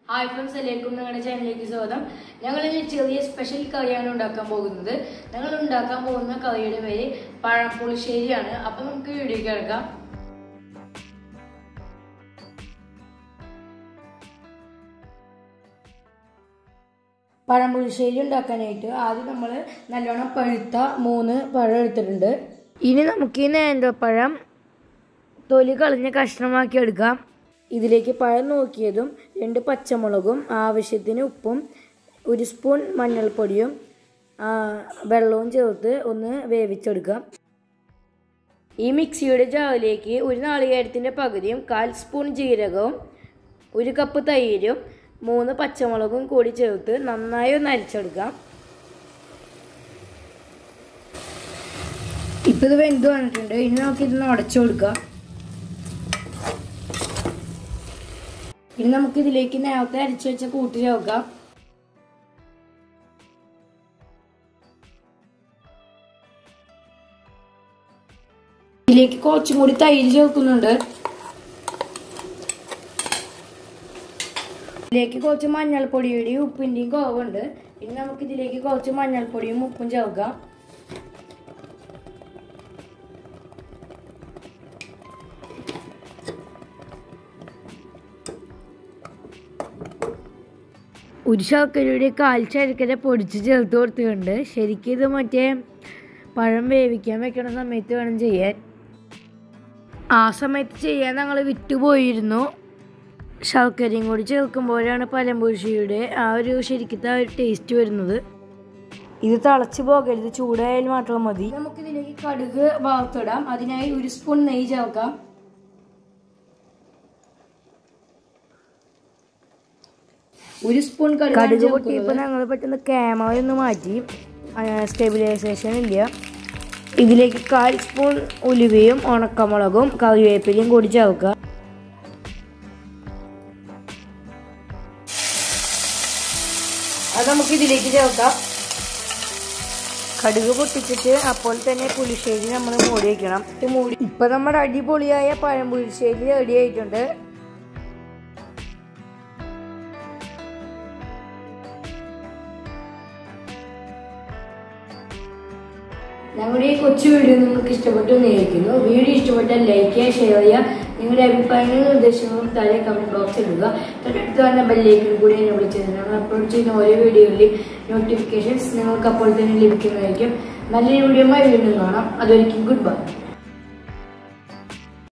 hi friends എല്ലാവർക്കും ഞങ്ങളുടെ ചാനലിലേക്ക് സ്വാഗതം ഞങ്ങൾ ഇന്ന് ചെറിയ സ്പെഷ്യൽ കറിയാണ് ഉണ്ടാക്കാൻ പോകുന്നത് ഞങ്ങൾ ഉണ്ടാക്കാൻ പോകുന്ന കറിയുടെ പേര് പഴംപുളിശ്ശേരിയാണ് അപ്പം നമുക്ക് വീഡിയോ കിടക്കാം പഴംപുളിശ്ശേരി ഉണ്ടാക്കാനായിട്ട് ആദ്യം നമ്മൾ നല്ലോണം പഴുത്ത മൂന്ന് പഴം എടുത്തിട്ടുണ്ട് ഇനി നമുക്ക് ഈ നേന്ത്രപ്പഴം തൊലി കളഞ്ഞ് കഷ്ണമാക്കി എടുക്കാം ഇതിലേക്ക് പഴം നോക്കിയതും രണ്ട് പച്ചമുളകും ആവശ്യത്തിന് ഉപ്പും ഒരു സ്പൂൺ മഞ്ഞൾപ്പൊടിയും ആ, വെള്ളവും ചേർത്ത് ഒന്ന് വേവിച്ചെടുക്കാം ഈ മിക്സിയുടെ ജാറിലേക്ക് ഒരു നാളികേരത്തിൻ്റെ പകുതിയും കാൽ സ്പൂൺ ജീരകവും ഒരു കപ്പ് തൈരും മൂന്ന് പച്ചമുളകും കൂടി ചേർത്ത് നന്നായി ഒന്ന് അരിച്ചെടുക്കാം ഇപ്പം ഇത് വെന്ത് വന്നിട്ടുണ്ട് ഇനി നമുക്ക് ഇതൊന്ന് ഉടച്ചു കൊടുക്കാം ഇനി നമുക്ക് ഇതിലേക്ക് നേരത്തെ അരിച്ചു വെച്ച കൂട്ടി ചേർക്കാം ഇതിലേക്ക് കുറച്ചും കൂടി തൈര് ചേർക്കുന്നുണ്ട് ഇതിലേക്ക് കുറച്ച് മഞ്ഞൾപ്പൊടിയുടെയും ഉപ്പിൻ്റെയും കുറവുണ്ട് ഇനി നമുക്ക് ഇതിലേക്ക് കുറച്ച് മഞ്ഞൾപ്പൊടിയും ഉപ്പും ചേർക്കാം ഒരു ശർക്കരയുടെ കാൽ ശർക്കര പൊടിച്ച് ചേർത്ത് കൊടുത്തിട്ടുണ്ട് ശരിക്കും ഇത് മറ്റേ പഴം വേവിക്കാൻ വെക്കണ സമയത്ത് വേണം ചെയ്യാൻ ആ സമയത്ത് ചെയ്യാൻ ഞങ്ങൾ വിട്ടുപോയിരുന്നു ശർക്കരയും കൂടി ചേർക്കുമ്പോഴാണ് പഴംപൊരിയുടെ ആ ഒരു ശരിക്കത്തെ ആ ഒരു ടേസ്റ്റ് വരുന്നത് ഇത് തിളച്ച് പോകരുത് ചൂടായാൽ മാത്രം മതി നമുക്കിതിലേക്ക് കടുക് വറുത്തിടാം അതിനായി ഒരു സ്പൂൺ നെയ്യ് ചേർക്കാം ഒരു സ്പൂൺ കടുക് പൊട്ടിയപ്പോൾ ഞങ്ങൾ പെട്ടെന്ന് ക്യാമറ ഒന്ന് മാറ്റി സ്റ്റെബിലൈസേഷൻ ഇല്ല ഇതിലേക്ക് കാൽ സ്പൂൺ ഉലുവയും ഉണക്കമുളകും കറിവേപ്പിലയും കൂടി ചേർക്കുക അത് നമുക്ക് ഇതിലേക്ക് ചേർക്കാം കടുക് പൊട്ടിച്ചിട്ട് അപ്പോൾ തന്നെ പുളിശ്ശേരി നമ്മൾ മൂടി വയ്ക്കണം ഇത് മൂടി ഇപ്പൊ നമ്മുടെ അടിപൊളിയായ പഴം പുളിശ്ശേരി റെഡി ആയിട്ടുണ്ട് ഞങ്ങളുടെ ഈ കൊച്ചു വീഡിയോ നിങ്ങൾക്ക് ഇഷ്ടപ്പെട്ടു നേരിക്കുന്നു വീഡിയോ ഇഷ്ടപ്പെട്ടാൽ ലൈക്ക് ചെയ്യുക ഷെയർ ചെയ്യുക നിങ്ങളുടെ അഭിപ്രായങ്ങളും നിർദ്ദേശങ്ങളും താഴെ കമന്റ് ബോക്സിൽ ഇടുക തൊട്ടടുത്ത് വന്ന ബെല്ലേക്കും കൂടി എന്നെ വിളിച്ചത് ഞങ്ങൾ അപ്ലോഡ് ചെയ്യുന്ന ഓരോ വീഡിയോയിലെയും നോട്ടിഫിക്കേഷൻസ് നിങ്ങൾക്ക് അപ്പോൾ തന്നെ ലഭിക്കുന്നതായിരിക്കും നല്ലൊരു വീഡിയോയുമായി വീണ്ടും കാണാം അതൊരിക്കും ഗുഡ് ബൈ